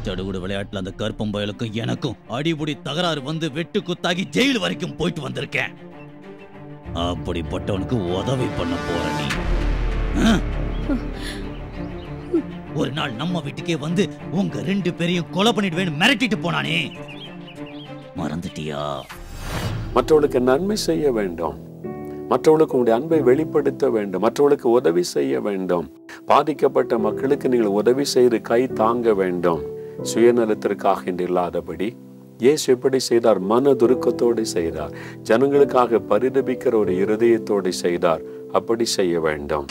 சடுகுடு விளையாட்டுல அந்த கருப்பம் பயலுக்கும் எனக்கும் அடிபுடி தகராறு வந்து வெட்டு குத்தாகி ஜெயில் வரைக்கும் போயிட்டு வந்திருக்கேன் அப்படிப்பட்டவனுக்கு உதவி பண்ண போற நீ ஆ? ஒரு நாள் நம்ம வீட்டுக்கே வந்து உங்க ரெண்டு பேரையும் கொலை பண்ணிடுவேன்னு மிரட்டிட்டு போனானே மறந்துட்டியா மற்றவர்களுக்கு நன்மை செய்ய வேண்டும் மற்றவர்களுக்கு உங்களுடைய அன்பை வெளிப்படுத்த வேண்டும் மற்றவர்களுக்கு உதவி செய்ய வேண்டும் பாதிக்கப்பட்ட மக்களுக்கு நீங்கள் உதவி செய்து கை தாங்க வேண்டும் சுயநலத்திற்காக என்று இல்லாதபடி இயேசு எப்படி செய்தார் மன துருக்கத்தோடு செய்தார் ஜனங்களுக்காக பரிதபிக்கிற ஒரு இருதயத்தோடு செய்தார் அப்படி செய்ய வேண்டும்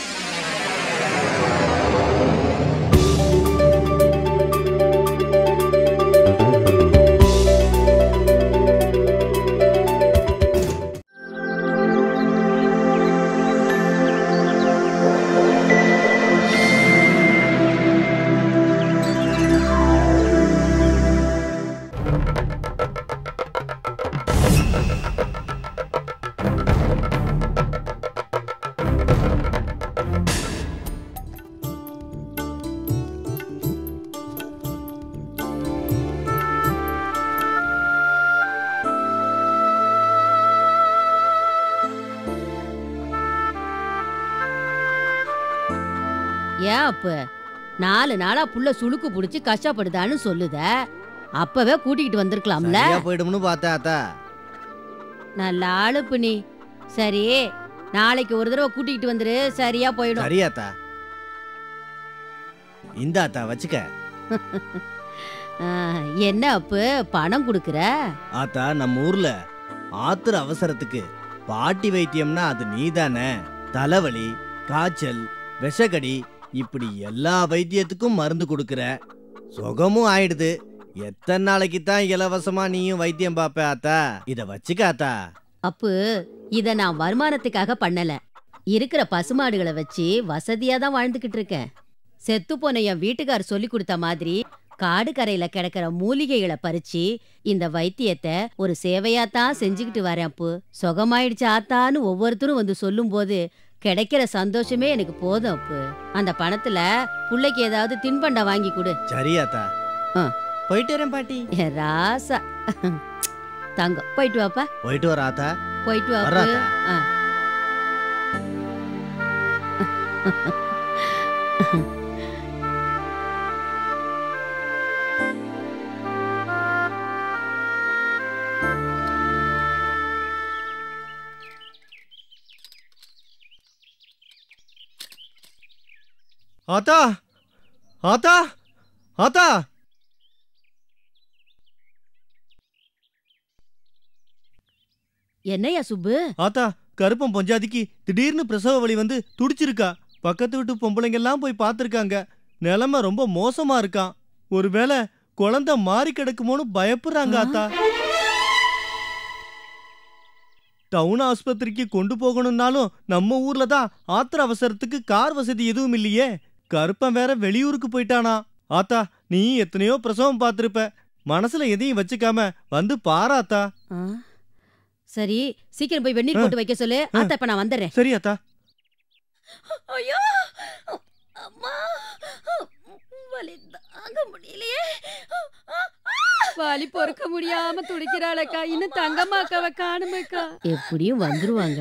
ஏன் அப்ப நாலு நாளா புள்ள சுளுக்கு புடிச்சு கஷ்டப்படுதான்னு சொல்லுத அப்பவே கூட்டிக்கிட்டு வந்திருக்கலாம்ல சரியா போயிடும்னு பார்த்தேன் அத்தா நல்ல ஆளுப்பு நீ சரி நாளைக்கு ஒரு தடவை கூட்டிக்கிட்டு வந்துரு சரியா போயிடும் சரி அத்தா இந்த அத்தா வச்சுக்க ஆ, என்ன அப்பு பணம் கொடுக்குற ஆத்தா நம்ம ஊர்ல ஆத்திர அவசரத்துக்கு பாட்டி வைத்தியம்னா அது நீதானே தலைவலி காய்ச்சல் விஷக்கடி இப்படி எல்லா வைத்தியத்துக்கும் மருந்து கொடுக்குற சுகமும் ஆயிடுது எத்தனை நாளைக்கு தான் இலவசமா நீயும் வைத்தியம் பாப்ப ஆத்தா இத வச்சுக்க ஆத்தா அப்பு இத நான் வருமானத்துக்காக பண்ணல இருக்கிற பசுமாடுகளை வச்சு வசதியா தான் வாழ்ந்துகிட்டு இருக்கேன் செத்து போன என் வீட்டுக்கார் சொல்லி கொடுத்த மாதிரி காடு கரையில கிடக்கிற மூலிகைகளை பறிச்சு இந்த வைத்தியத்தை ஒரு சேவையா தான் செஞ்சுக்கிட்டு வரேன் அப்பு சுகமாயிடுச்சு ஆத்தான்னு ஒவ்வொருத்தரும் வந்து சொல்லும்போது கிடைக்கிற சந்தோஷமே எனக்கு போதும் அப்பு அந்த பணத்துல புள்ளைக்கு ஏதாவது தின்பண்டம் வாங்கி கொடு சரி ஆத்தா ஆ. போயிட்டு வரேன் பாட்டி என் ராசா தங்கம் போயிட்டு வாப்பா போயிட்டு வர ஆத்தா போயிட்டு வா வர்றேன் அப்பு. அத்தா. ஆ ஆத்தா ஆத்தா ஆத்தா என்னையா சுப்பு ஆத்தா கருப்பம் பொஞ்சாதிக்கு திடீர்னு பிரசவ வலி வந்து துடிச்சிருக்கா பக்கத்து வீட்டு பொம்பளைங்க எல்லாம் போய் பார்த்துருக்காங்க நிலைமை ரொம்ப மோசமா இருக்கான் ஒருவேளை குழந்தை மாறி கிடக்குமோன்னு பயப்படுறாங்க ஆத்தா டவுன் ஆஸ்பத்திரிக்கு கொண்டு போகணும்னாலும் நம்ம ஊர்ல தான் ஆத்திர அவசரத்துக்கு கார் வசதி எதுவும் இல்லையே கருப்பன் வேற வெளியூருக்கு போயிட்டானா ஆத்தா நீ எத்தனையோ பிரசவம் பார்த்திருப்ப மனசுல எதையும் வச்சுக்காம வந்து பாராத்தா ஆ. சரி சீக்கிரம் போய் வெந்நீர் ஆ. போட்டு வைக்க சொல்லு அத்தை இப்ப நான் வந்துடுறேன் சரி ஆத்தா ஐயோ அம்மா வலி தாங்க முடியலையே வலி பொறுக்க முடியாம துடிக்கிறாளக்கா இன்னும் தங்கம்மாக்காவ காணுமேக்கா எப்படியும் வந்துருவாங்க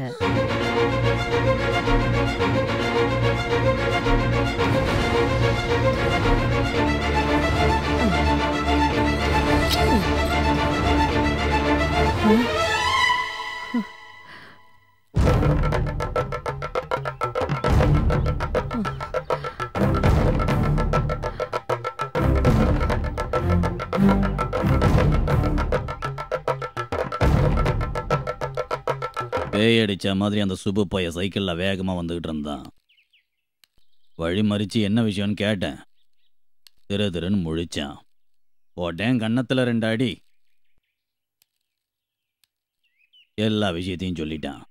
பேய் அடிச்ச மாதிரி அந்த சுப்பு பைய சைக்கிள்ல வேகமா வந்துகிட்டு இருந்தான் வழி மறிச்சு என்ன விஷயம்னு கேட்டேன் திரு திருன்னு முழிச்சான் போட்டேன் கன்னத்துல ரெண்டு அடி எல்லா விஷயத்தையும் சொல்லிட்டான்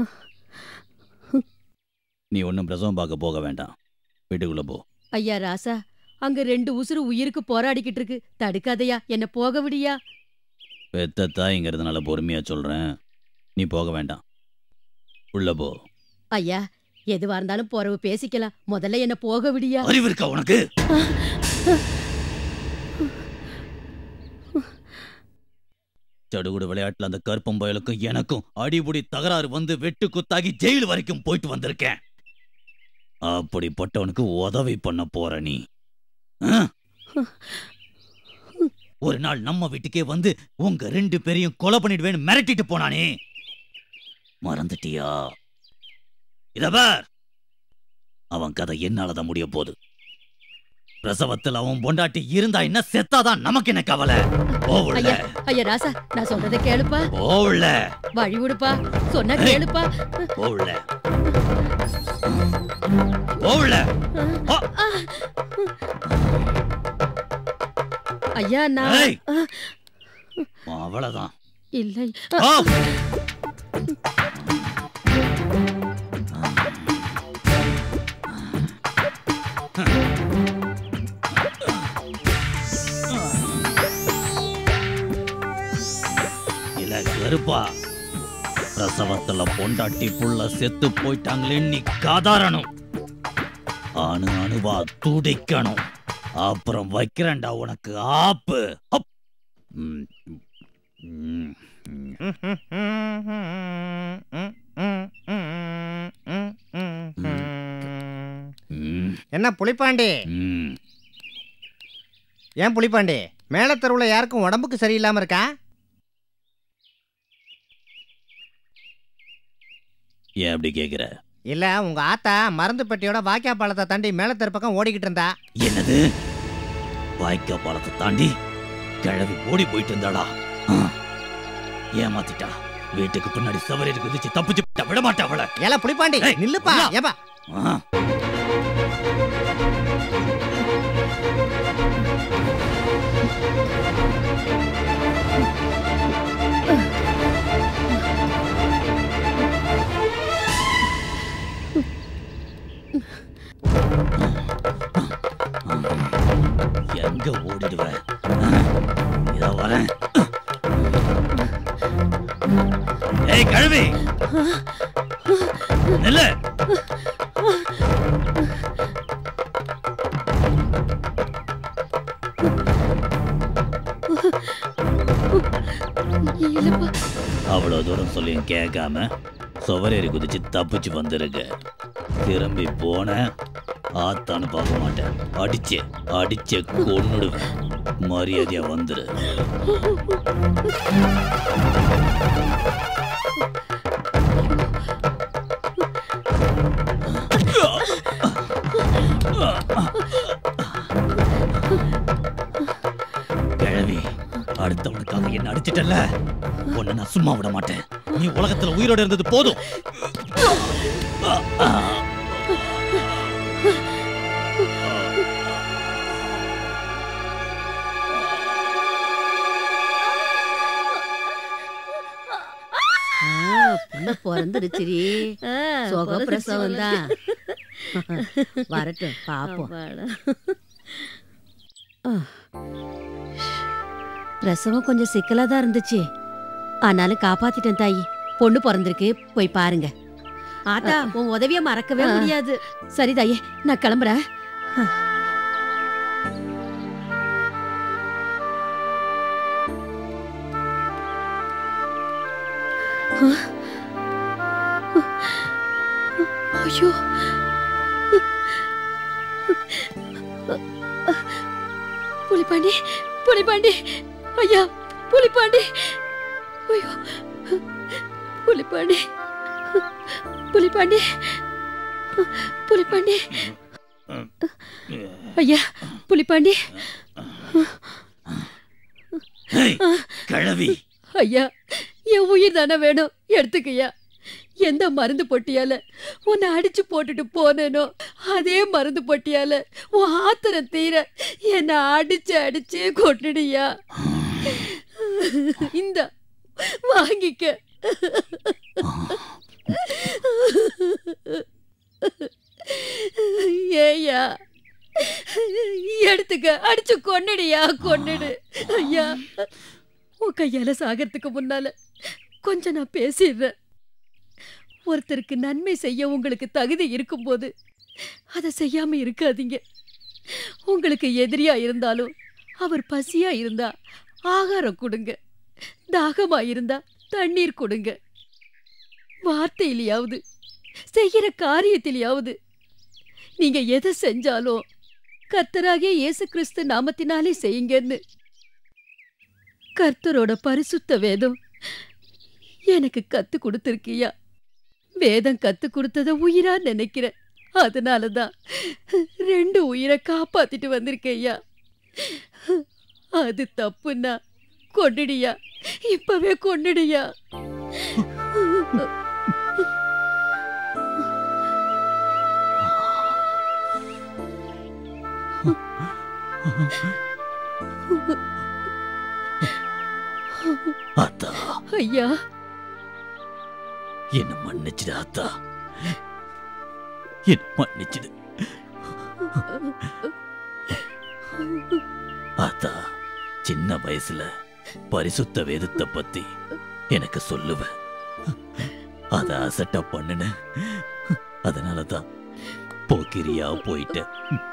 நீ ஒன்றும் பிரசவம் பார்க்க போக வேண்டாம் வீட்டுக்குள்ள போ ஐயா ராசா அங்க ரெண்டு உசுறு உயிருக்கு போராடிக்கிட்டு இருக்கு தடுக்காதயா என்ன போக விடியா பெத்த தாய்ங்கிறதுனால பொறுமையா சொல்றேன் நீ போக வேண்டாம் உள்ள போ ஐயா எதுவா இருந்தாலும் போறவு பேசிக்கலாம் முதல்ல என்ன போக விடியா அறிவு இருக்கா உனக்கு சடுகுடு விளையாட்டுல அந்த கருப்பம் பயலுக்கும் எனக்கும் அடிபுடி தகராறு வந்து வெட்டு குத்தாகி ஜெயில் வரைக்கும் போயிட்டு வந்திருக்கேன் அப்படிப்பட்டவனுக்கு உதவி பண்ண போற நீ ஆ? ஒரு நாள் நம்ம வீட்டுக்கே வந்து உங்க ரெண்டு பேரையும் கொலை பண்ணிடுவேன்னு மிரட்டிட்டு போனானே மறந்துட்டியா இத பார் அவன் கதை என்னாலதான் முடிய போகுது பிரசவத்தில் அவன் பொண்டாட்டி இருந்தா என்ன செத்தாதான் நமக்கு என்ன கவலை போவுல ஐயா ஐயா ராசா நான் சொல்றதை கேளுப்பா போவுல வழி விடுப்பா சொன்னா ஏய். கேளுப்பா போவுல போவுல போ. ஐயா நான் ஏய். அவ்வளவுதான் இல்லை போ. இல்ல கருப்பா பிரசவத்துல பொண்டாட்டி புள்ள செத்து போயிட்டாங்களே நீ காதாரணும் அணு அணுவா துடிக்கணும் அப்புறம் வைக்கிறேன்டா உனக்கு ஆப்பு அப். ம், ம், ம். ம், என்ன புலிப்பாண்டி ம். ஏன் புலிப்பாண்டி மேலத்தெருவுல யாருக்கும் உடம்புக்கு சரியில்லாம இருக்கா ஏன் அப்படி கேக்குற இல்ல உங்க ஆத்தா மருந்து பெட்டியோட வாக்கியா பாலத்தை தாண்டி மேலத்தெரு பக்கம் ஓடிக்கிட்டு இருந்தா என்னது வாய்க்கா பாலத்தை தாண்டி கிழவி ஓடி போயிட்டு இருந்தாடா ஆ. ஏமாத்திட்டா வீட்டுக்கு பின்னாடி சவரேறி குதிச்சு தப்பிச்சு விட்டா விட மாட்டா அவளை ஏல புலிப்பாண்டி ஏய், நில்லுப்பா நில்லா. ஏப்பா ஆ. எங்க ஓடிடுவ இதோ வரேன் ஏய் கழுவி நில்லு இல்லப்பா அவ்வளவு தூரம் சொல்லியும் கேட்காம சுவரேறி குதிச்சு தப்பிச்சு வந்திருக்க திரும்பி போன ஆத்தான்னு பார்க்க மாட்டேன் அடிச்சே அடிச்சே கொன்னுடுவேன் மரியாதையா வந்துரு கிழவி அடுத்தவனுக்காக என்ன அடிச்சிட்டல உன்னை நான் சும்மா விட மாட்டேன் நீ உலகத்துல உயிரோட இருந்தது போதும் ஆ, புள்ள பிறந்துருச்சுரி சுக பிரசவம் தான் வரட்டும் பாப்போம் ஆ. பிரசவம் கொஞ்சம் சிக்கலா தான் இருந்துச்சு ஆனாலும் காப்பாத்திட்டேன் தாயி பொண்ணு பிறந்திருக்கு போய் பாருங்க ஆத்தா உன் உதவிய மறக்கவே முடியாது சரி தாயே நான் கிளம்புறேன் ஐயோ புலிப்பாண்டி புலிப்பாண்டி ஐயா புலிப்பாண்டி ஐயோ புலிப்பாண்டி புலிப்பாண்டி புலிப்பாண்டி ஐயா புலிப்பாண்டி ஏய், கிழவி ஐயா என் உயிர் தானே வேணும் எடுத்துக்கய்யா எந்த மருந்து பொட்டியால உன்னை அடிச்சு போட்டுட்டு போனேனோ அதே மருந்து பொட்டியால உன் ஆத்திரம் தீர என்னை அடிச்சு அடிச்சு கொட்டுடியா இந்த வாங்கிக்க ஏய்யா எடுத்துக்க அடிச்சு கொன்னுடியா கொன்னுடு ஐயா உன் கையால சாகிறதுக்கு முன்னால கொஞ்சம் நான் பேசிடுறேன் ஒருத்தருக்கு நன்மை செய்ய உங்களுக்கு தகுதி இருக்கும்போது அதை செய்யாம இருக்காதீங்க உங்களுக்கு எதிரியா இருந்தாலும் அவர் பசியா இருந்தா ஆகாரம் கொடுங்க தாகமாயிருந்தா தண்ணீர் கொடுங்க வார்த்தையிலையாவது செய்யற காரியத்திலேயாவது நீங்க எதை செஞ்சாலும் கர்த்தராகிய இயேசு கிறிஸ்து நாமத்தினாலே செய்யுங்கன்னு கர்த்தரோட பரிசுத்த வேதம் எனக்கு கத்து கொடுத்துருக்கியா வேதம் கத்து கொடுத்தத உயிரா நினைக்கிறேன் அதனாலதான் ரெண்டு உயிரை காப்பாத்திட்டு வந்திருக்கையா அது தப்புன்னா கொன்னுடியா இப்பவே கொன்னுடியா அத்தா ஐயா என்ன மன்னிச்சிடு அத்தா என்ன மன்னிச்சிடு அத்தா சின்ன வயசுல பரிசுத்த வேதத்தை பத்தி எனக்கு சொல்லுவ அத அசட்டா பண்ணுன அதனாலதான் போக்கிரியா போயிட்டேன்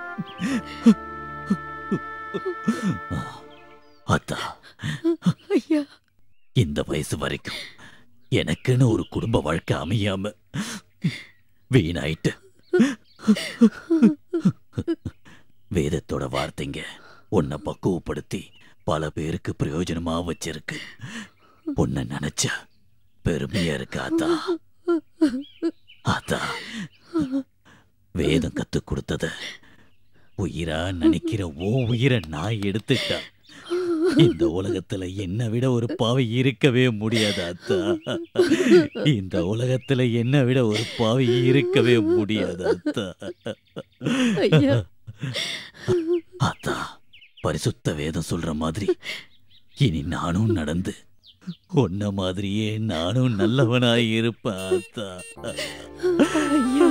அத்தா ஐயா இந்த வயசு வரைக்கும் எனக்குன்னு ஒரு குடும்ப வாழ்க்கை அமையாம வீணாயிட்டு வேதத்தோட வார்த்தைங்க உன்னை பக்குவப்படுத்தி பல பேருக்கு பிரயோஜனமா வச்சிருக்கு உன்னை நினைச்சா பெருமையா இருக்கு ஆத்தா ஆத்தா வேதம் கத்து கொடுத்தத உயிரா நினைக்கிற ஓ உயிரை நான் எடுத்துட்டா இந்த உலகத்துல என்னை விட ஒரு பாவி இருக்கவே முடியாது அத்தா இந்த உலகத்துல என்னை விட ஒரு பாவி இருக்கவே முடியாது அத்தா ஐயா அத்தா பரிசுத்த வேதம் சொல்ற மாதிரி இனி நானும் நடந்து உன்ன மாதிரியே நானும் நல்லவனாய் இருப்பேன் அத்தா ஐயா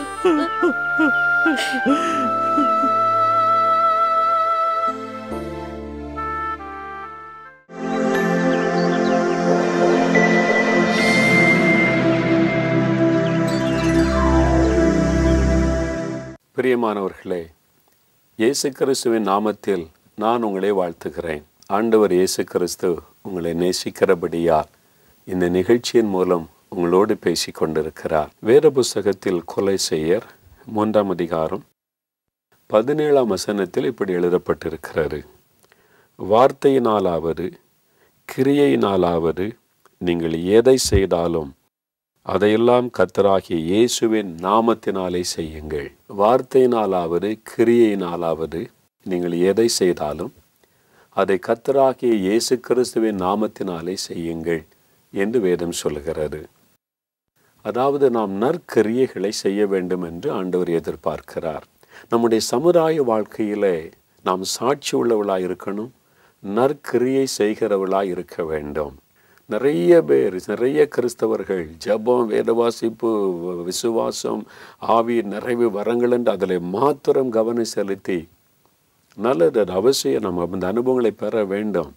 பிரியமானவர்களே இயேசு கிறிஸ்துவின் நாமத்தில் நான் உங்களை வாழ்த்துகிறேன் ஆண்டவர் இயேசு கிறிஸ்து உங்களை நேசிக்கிறபடியால் இந்த நிகழ்ச்சியின் மூலம் உங்களோடு பேசிக் கொண்டிருக்கிறார் வேத புஸ்தகத்தில் கொலை செய்யர் மூன்றாம் அதிகாரம் பதினேழாம் வசனத்தில் இப்படி எழுதப்பட்டிருக்கிறது வார்த்தையினாலாவது கிரியையினாலாவது நீங்கள் எதை செய்தாலும் அதையெல்லாம் கத்தராகிய இயேசுவின் நாமத்தினாலே செய்யுங்கள் வார்த்தையினாலாவது கிரியையினாலாவது நீங்கள் எதை செய்தாலும் அதை கத்தராகிய இயேசு கிறிஸ்துவின் நாமத்தினாலே செய்யுங்கள் என்று வேதம் சொல்கிறது அதாவது நாம் நற்கிரியைகளை செய்ய வேண்டும் என்று ஆண்டவர் எதிர்பார்க்கிறார் நம்முடைய சமுதாய வாழ்க்கையிலே நாம் சாட்சி உள்ளவளாய் இருக்கணும் நற்கிரியை செய்கிறவளாய் இருக்க வேண்டும் நிறைய பேர் நிறைய கிறிஸ்தவர்கள் ஜெபம் வேதவாசிப்பு விசுவாசம் ஆவி நிறைவு வரங்கள் என்று அதில் மாத்திரம் கவனம் செலுத்தி நல்லது அது அவசியம் நம்ம அந்த அனுபவங்களை பெற வேண்டும்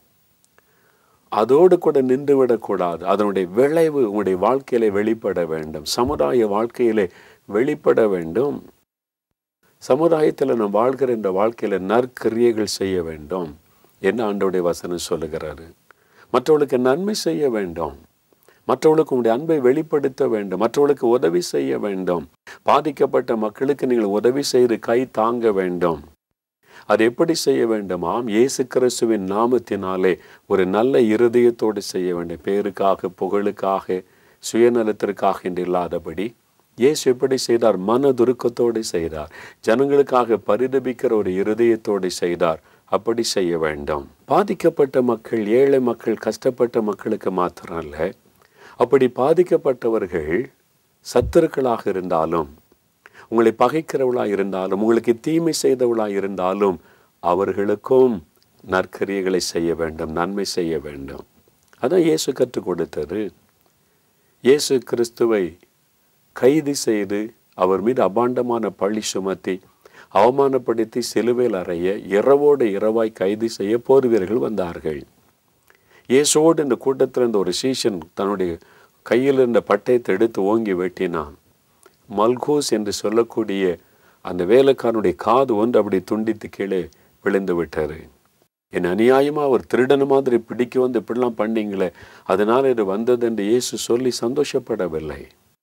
அதோடு கூட நின்று விடக்கூடாது அதனுடைய விளைவு உங்களுடைய வாழ்க்கையிலே வெளிப்பட வேண்டும் சமுதாய வாழ்க்கையிலே வெளிப்பட வேண்டும் சமுதாயத்தில் நாம் வாழ்கிற இந்த வாழ்க்கையில நற்கிரியைகள் செய்ய வேண்டும் என்ன ஆண்டோடைய வசனம் சொல்லுகிறாரு மற்றவர்களுக்கு நன்மை செய்ய வேண்டும் மற்றவர்களுக்கு உங்களுடைய அன்பை வெளிப்படுத்த வேண்டும் மற்றவர்களுக்கு உதவி செய்ய வேண்டும் பாதிக்கப்பட்ட மக்களுக்கு நீங்கள் உதவி செய்து கை தாங்க வேண்டும் அது எப்படி செய்ய வேண்டுமாம் இயேசு கிறிஸ்துவின் நாமத்தினாலே ஒரு நல்ல இருதயத்தோடு செய்ய வேண்டும் பேருக்காக புகழுக்காக சுயநலத்திற்காக என்று இல்லாதபடி இயேசு எப்படி செய்தார் மனதுருக்கத்தோடு செய்தார் ஜனங்களுக்காக பரிதபிக்கிற ஒரு இருதயத்தோடு செய்தார் அப்படி செய்ய வேண்டும் பாதிக்கப்பட்ட மக்கள் ஏழை மக்கள் கஷ்டப்பட்ட மக்களுக்கு மாத்திரம் அல்ல அப்படி பாதிக்கப்பட்டவர்கள் சத்துருக்களாக இருந்தாலும் உங்களை பகைக்கிறவளாக இருந்தாலும் உங்களுக்கு தீமை செய்தவளாக இருந்தாலும் அவர்களுக்கும் நற்கரியங்களை செய்ய வேண்டும் நன்மை செய்ய வேண்டும் அதான் இயேசு கற்றுக் கொடுத்தது இயேசு கிறிஸ்துவை கைது செய்து அவர் மீது அபாண்டமான பழி சுமத்தி அவமானப்படுத்தி சிலுவையில் அறைய இரவோடு இரவாய் கைது செய்ய போர் வீரர்கள் வந்தார்கள் இயேசோடு இந்த கூட்டத்தில் இருந்த ஒரு சீஷன் தன்னுடைய கையில் இருந்த பட்டயத்தை எடுத்து ஓங்கி வெட்டினான் மல்கோஸ் என்று சொல்லக்கூடிய அந்த வேலைக்காரனுடைய காது ஒன்று அப்படி துண்டித்து கீழே விழுந்து விட்டார் என் அநியாயமா ஒரு திருடன மாதிரி பிடிக்க வந்து இப்படிலாம் பண்ணீங்களே அதனால இது வந்தது என்று இயேசு சொல்லி சந்தோஷப்படவில்லை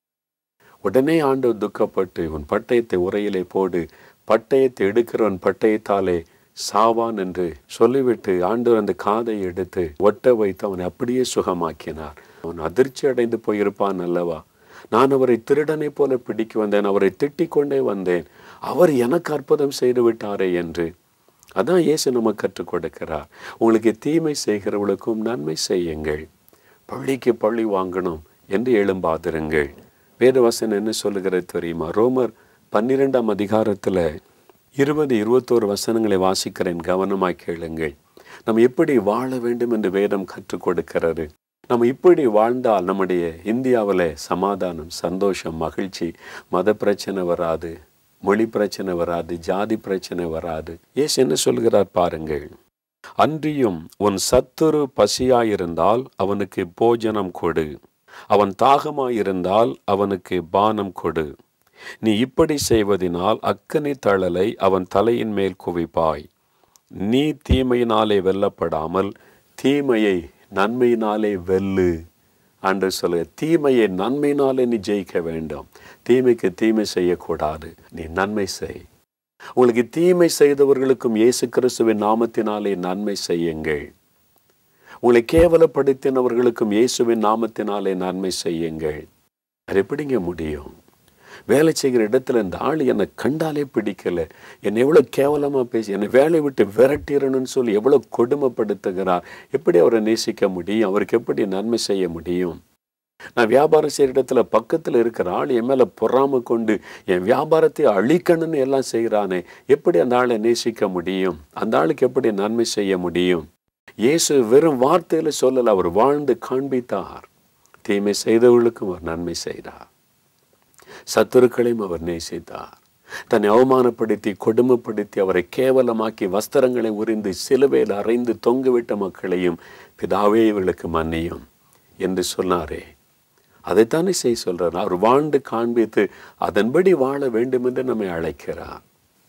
உடனே ஆண்டவர் துக்கப்பட்டு உன் பட்டயத்தை உரையிலே போடு பட்டயத்தை எடுக்கிறவன் பட்டயத்தாலே சாவான் என்று சொல்லிவிட்டு ஆண்டவர் அந்த காதை எடுத்து ஒட்ட வைத்து அவனை அப்படியே சுகமாக்கினார் அவன் அதிர்ச்சி அடைந்து போயிருப்பான் அல்லவா நான் அவரை திருடனை போல பிடிக்க வந்தேன் அவரை திட்டிக் கொண்டே வந்தேன் அவர் எனக்கு அற்புதம் செய்து விட்டாரே என்று அதான் இயேசு நமக்கு கற்றுக் கொடுக்கிறார் உங்களுக்கு தீமை செய்கிறவர்களுக்கும் நன்மை செய்யுங்கள் பள்ளிக்கு பள்ளி வாங்கணும் என்று எழும்பாதிருங்கள் வேதவசன் என்ன சொல்லுகிறது தெரியுமா ரோமர் பன்னிரெண்டாம் அதிகாரத்தில் இருபது இருபத்தோரு வசனங்களை வாசிக்கிறேன் கவனமாய் கேளுங்கள் நம்ம எப்படி வாழ வேண்டும் என்று வேதம் கற்றுக் கொடுக்கிறது நம்ம இப்படி வாழ்ந்தால் நம்முடைய இந்தியாவில் சமாதானம் சந்தோஷம் மகிழ்ச்சி மத பிரச்சனை வராது மொழி பிரச்சனை வராது ஜாதி பிரச்சனை வராது ஏசு என்ன சொல்கிறார் பாருங்கள் அன்றியும் உன் சத்துரு பசியாயிருந்தால் அவனுக்கு போஜனம் கொடு அவன் தாகமாயிருந்தால் அவனுக்கு பானம் கொடு நீ இப்படி செய்வதினால் அக்கனி தழலை அவன் தலையின் மேல் குவிப்பாய் நீ தீமையினாலே வெல்லப்படாமல் தீமையை நன்மையினாலே வெல்லு அன்று சொல்ல தீமையை நன்மையினாலே நீ ஜெயிக்க வேண்டும் தீமைக்கு தீமை செய்யக்கூடாது நீ நன்மை செய் உங்களுக்கு தீமை செய்தவர்களுக்கும் இயேசு கிறிஸ்துவின் நாமத்தினாலே நன்மை செய்யுங்கள் உங்களை கேவலப்படுத்தினவர்களுக்கும் இயேசுவின் நாமத்தினாலே நன்மை செய்யுங்கள் அது எப்படிங்க முடியும் வேலை செய்கிற இடத்துல இந்த ஆள் என்னை கண்டாலே பிடிக்கல என்னை எவ்வளோ கேவலமாக பேசி என்னை வேலையை விட்டு விரட்டிடணும்னு சொல்லி எவ்வளோ கொடுமைப்படுத்துகிறார் எப்படி அவரை நேசிக்க முடியும் அவருக்கு எப்படி நன்மை செய்ய முடியும் நான் வியாபாரம் செய்கிற இடத்துல பக்கத்தில் இருக்கிற ஆள் என் மேலே பொறாம கொண்டு என் வியாபாரத்தை அழிக்கணும்னு எல்லாம் செய்கிறானே எப்படி அந்த ஆளை நேசிக்க முடியும் அந்த ஆளுக்கு எப்படி நன்மை செய்ய முடியும் இயேசு வெறும் வார்த்தையில் சொல்லல அவர் வாழ்ந்து காண்பித்தார் தீமை செய்தவர்களுக்கும் அவர் நன்மை செய்தார் சத்துருக்களையும் அவர் நேசித்தார் தன்னை அவமானப்படுத்தி கொடுமைப்படுத்தி அவரை கேவலமாக்கி வஸ்திரங்களை உரிந்து சிலுவையில் அறைந்து தொங்குவிட்ட மக்களையும் பிதாவே இவர்களுக்கு மன்னியும் என்று சொன்னாரே அதைத்தானே செய்ய சொல்றார் அவர் வாழ்ந்து காண்பித்து அதன்படி வாழ வேண்டும் என்று நம்மை அழைக்கிறார்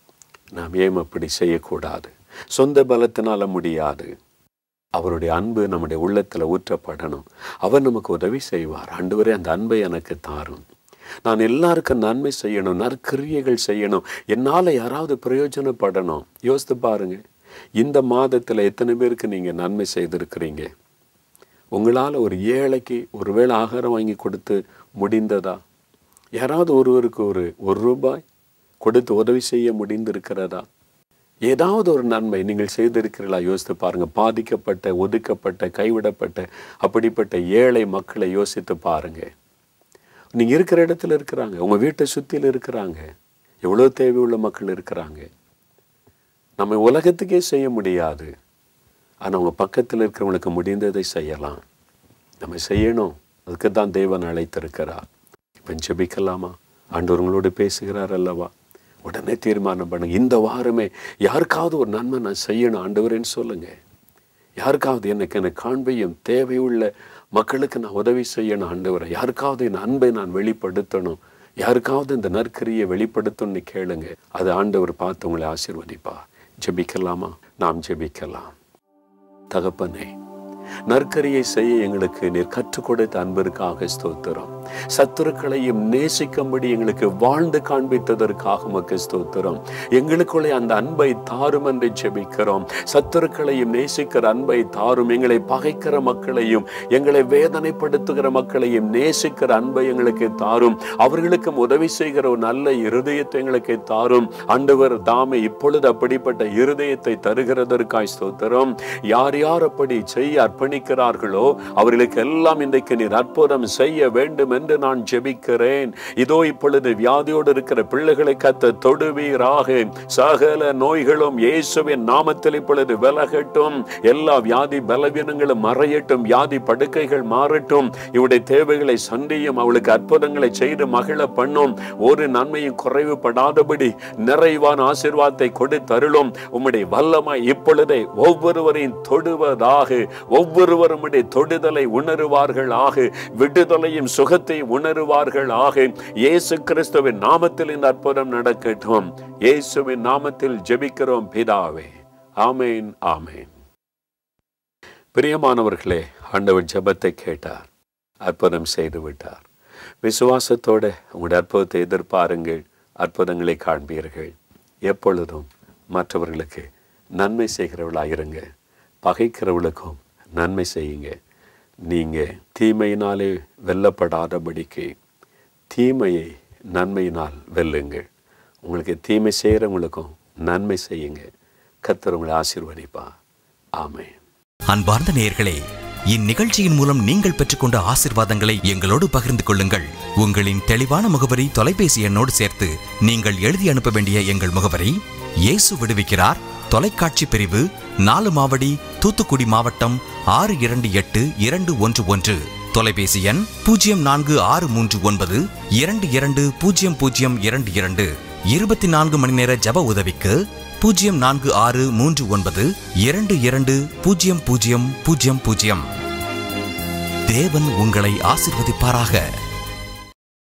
நாம் ஏன் அப்படி செய்யக்கூடாது சொந்த பலத்தினால முடியாது அவருடைய அன்பு நம்முடைய உள்ளத்தில் ஊற்றப்படணும் அவர் நமக்கு உதவி செய்வார் ஆண்டவரே அந்த அன்பை எனக்கு தாரும் நான் எல்லாருக்கும் நன்மை செய்யணும் நற்கிரியைகள் செய்யணும் என்னால் யாராவது பிரயோஜனப்படணும் யோசித்து பாருங்க இந்த மாதத்தில் எத்தனை பேருக்கு நீங்கள் நன்மை செய்திருக்கிறீங்க உங்களால் ஒரு ஏழைக்கு ஒருவேளை ஆகாரம் வாங்கி கொடுத்து முடிந்ததா யாராவது ஒருவருக்கு ஒரு ஒரு ரூபாய் கொடுத்து உதவி செய்ய முடிந்திருக்கிறதா ஏதாவது ஒரு நன்மை நீங்கள் செய்திருக்கிறீர்களா யோசித்து பாருங்க பாதிக்கப்பட்ட ஒதுக்கப்பட்ட கைவிடப்பட்ட அப்படிப்பட்ட ஏழை மக்களை யோசித்து பாருங்க நீங்கள் இருக்கிற இடத்துல இருக்கிறாங்க உங்கள் வீட்டை சுற்றியில் இருக்கிறாங்க எவ்வளோ தேவையுள்ள மக்கள் இருக்கிறாங்க நம்ம உலகத்துக்கே செய்ய முடியாது ஆனால் உங்கள் பக்கத்தில் இருக்கிறவங்களுக்கு முடிந்ததை செய்யலாம் நம்ம செய்யணும் அதுக்கு தான் தேவன் அழைத்திருக்கிறார் இப்போ ஜெபிக்கலாமா ஆண்டவர் உங்களோடு பேசுகிறார் அல்லவா உடனே தீர்மானம் பண்ணுங்க இந்த வாரமே யாருக்காவது ஒரு நன்மை நான் செய்யணும் ஆண்டவரேன்னு சொல்லுங்க யாருக்காவது எனக்கு எனக்கு காண்பையும் தேவையுள்ள மக்களுக்கு நான் உதவி செய்யணும் ஆண்டவரை யாருக்காவது என் அன்பை நான் வெளிப்படுத்தணும் யாருக்காவது இந்த நற்கரியை வெளிப்படுத்தணும்னு கேளுங்க அது ஆண்டவர் பார்த்து உங்களை ஆசீர்வதிப்பா ஜெபிக்கலாமா நாம் ஜெபிக்கலாம் தகப்பனே நற்கரியை செய்ய எங்களுக்கு நீர் கற்றுக் கொடுத்த அன்பிற்காக ஸ்தோத்திரம் சத்துருக்களையும் நேசிக்கும்படி எங்களுக்கு வாழ்ந்து காண்பித்ததற்காக உமக்கு ஸ்தோத்திரம் எங்களுக்குள்ளே அந்த அன்பை தாரும் என்று ஜெபிக்கிறோம் சத்துருக்களையும் நேசிக்கிற அன்பை தாரும் எங்களை பகைக்கிற மக்களையும் எங்களை வேதனைப்படுத்துகிற மக்களையும் நேசிக்கிற அன்பை எங்களுக்கு தாரும் அவர்களுக்கும் உதவி செய்கிற ஒரு நல்ல இருதயத்தை எங்களுக்கு தாரும் ஆண்டவர் தாமே இப்பொழுது அப்படிப்பட்ட இருதயத்தை தருகிறதற்காய் ஸ்தோத்திரம் யார் யார் அப்படி செய்ய அர்ப்பணிக்கிறார்களோ அவர்களுக்கு எல்லாம் இன்றைக்கு நீர் அற்புதம் செய்ய வேண்டும் என்று நான் ஜெபிக்கிறேன் இதோ இப்பொழுது வியாதியோடு இருக்கிற பிள்ளைகளை கத்த தொடுவீராக சகல நோய்களும் இயேசுவின் நாமத்தில் இப்பொழுது விலகட்டும் எல்லா வியாதி பலவீனங்களும் மறையட்டும் வியாதி படுக்கைகள் மாறட்டும் இவருடைய தேவைகளை சந்தியும் அவளுக்கு அற்புதங்களை செய்து மகிழ பண்ணும் ஒரு நன்மையும் குறைவுபடாதபடி நிறைவான ஆசீர்வாதத்தை கொடுத்தருளும் உம்முடைய வல்லமாய் இப்பொழுதே ஒவ்வொருவரையும் தொடுவதாக ஒவ்வொருவரும் உம்முடைய தொடுதலை உணருவார்கள் ஆக விடுதலையும் சுகத்தையும் உணருவார்கள் ஆக இயேசு கிறிஸ்துவின் நாமத்தில் இந்த அற்புதம் நடக்கட்டும் இயேசுவின் நாமத்தில் ஜெபிக்கிறோம் பிதாவே ஆமேன் ஆமேன் பிரியமானவர்களே ஆண்டவர் ஜெபத்தை கேட்டார் அற்புதம் செய்து விட்டார் விசுவாசத்தோட உங்களுடைய அற்புதத்தை எதிர்பாருங்கள் அற்புதங்களை காண்பீர்கள் எப்பொழுதும் மற்றவர்களுக்கு நன்மை செய்கிறவர்களாயிருங்க பகைக்கிறவர்களுக்கும் நன்மை செய்யுங்க நீங்க தீமையினாலே வெல்லப்படாதபடிக்கு தீமையை நன்மையினால் வெல்லுங்கள் உங்களுக்கு தீமை செய்கிறவங்களுக்கும் நன்மை செய்யுங்க கர்த்தர் உங்களை ஆசீர்வதிப்பா ஆமென் அன்பார்ந்த நேயர்களே இந்நிகழ்ச்சியின் மூலம் நீங்கள் பெற்றுக்கொண்ட ஆசிர்வாதங்களை எங்களோடு பகிர்ந்து கொள்ளுங்கள் உங்களின் தெளிவான முகவரி தொலைபேசி எண்ணோடு சேர்த்து நீங்கள் எழுதி அனுப்ப வேண்டிய எங்கள் முகவரி இயேசு விடுவிக்கிறார் தொலைக்காட்சி பிரிவு நாலு மாவடி தூத்துக்குடி மாவட்டம் ஆறு இரண்டு எட்டு இரண்டு ஒன்று ஒன்று தொலைபேசி எண் பூஜ்ஜியம் நான்கு ஆறு மூன்று ஒன்பது இரண்டு இரண்டு பூஜ்ஜியம் பூஜ்ஜியம் இரண்டு இரண்டு இருபத்தி நான்கு மணி நேர ஜப உதவிக்கு பூஜ்ஜியம் நான்கு ஆறு மூன்று ஒன்பது இரண்டு இரண்டு பூஜ்ஜியம் பூஜ்ஜியம் பூஜ்ஜியம் பூஜ்ஜியம் தேவன் உங்களை ஆசிர்வதிப்பாராக